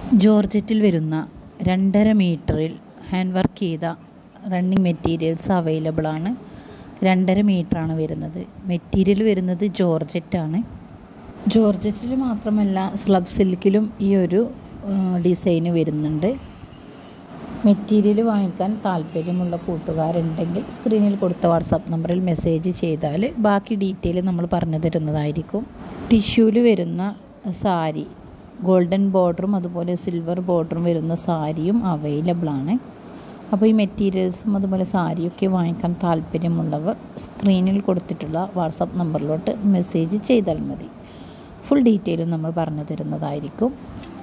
ജോർജറ്റിൽ വരുന്ന രണ്ടര മീറ്ററിൽ ഹാൻഡ് വർക്ക് ചെയ്ത റണ്ണിങ് മെറ്റീരിയൽസ് അവൈലബിൾ ആണ് രണ്ടര മീറ്ററാണ് വരുന്നത് മെറ്റീരിയൽ വരുന്നത് ജോർജറ്റാണ് ജോർജറ്റിൽ മാത്രമല്ല സ്ലബ് സിൽക്കിലും ഈ ഒരു ഡിസൈന് വരുന്നുണ്ട് മെറ്റീരിയൽ വാങ്ങിക്കാൻ താല്പര്യമുള്ള കൂട്ടുകാരുണ്ടെങ്കിൽ സ്ക്രീനിൽ കൊടുത്ത വാട്സാപ്പ് നമ്പറിൽ മെസ്സേജ് ചെയ്താൽ ബാക്കി ഡീറ്റെയിൽ നമ്മൾ പറഞ്ഞു തരുന്നതായിരിക്കും ടിഷ്യൂവിൽ വരുന്ന സാരി ഗോൾഡൻ ബോർഡറും അതുപോലെ സിൽവർ ബോർഡറും വരുന്ന സാരിയും അവൈലബിൾ ആണ് അപ്പോൾ ഈ മെറ്റീരിയൽസും അതുപോലെ സാരിയൊക്കെ വാങ്ങിക്കാൻ താല്പര്യമുള്ളവർ സ്ക്രീനിൽ കൊടുത്തിട്ടുള്ള വാട്സാപ്പ് നമ്പറിലോട്ട് മെസ്സേജ് ചെയ്താൽ മതി ഫുൾ ഡീറ്റെയിലും നമ്മൾ പറഞ്ഞു തരുന്നതായിരിക്കും